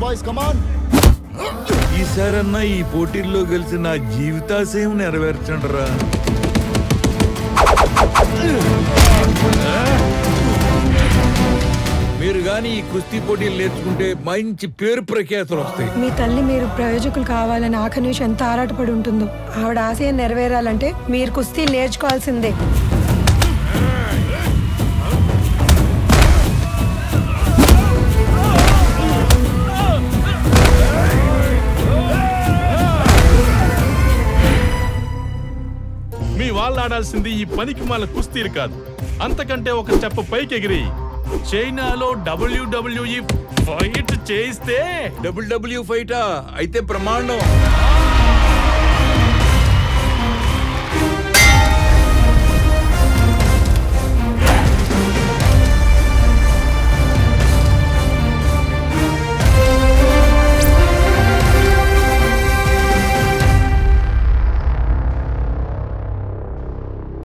boys come on ఈసారన్నా ఈ పోటీల్లో గెలిచి నా జీవితాశయం నెరవేర్చండిరా మీరు గాని ఈ కుస్తీ పోటీలు నేర్చుకుంటే మంచి పేరు ప్రఖ్యాతులు వస్తాయి మీ తల్లి మీరు ప్రయోజకులు కావాలని ఆఖరి నిమిషం ఎంత ఆరాటపడి ఉంటుందో ఆవిడ ఆశయం నెరవేరాలంటే మీరు కుస్తీ నేర్చుకోవాల్సిందే మీ వాళ్ళు ఆడాల్సింది ఈ పనికి మాల కుస్తీలు కాదు అంతకంటే ఒక చెప్ప పైకి ఎగిరి చైనాలో డబ్ల్యూడబ్ల్యూఈ ఫైట్ చేయిస్తే డబ్ల్యూ డబ్ల్యూ ఫైటా అయితే ప్రమాణం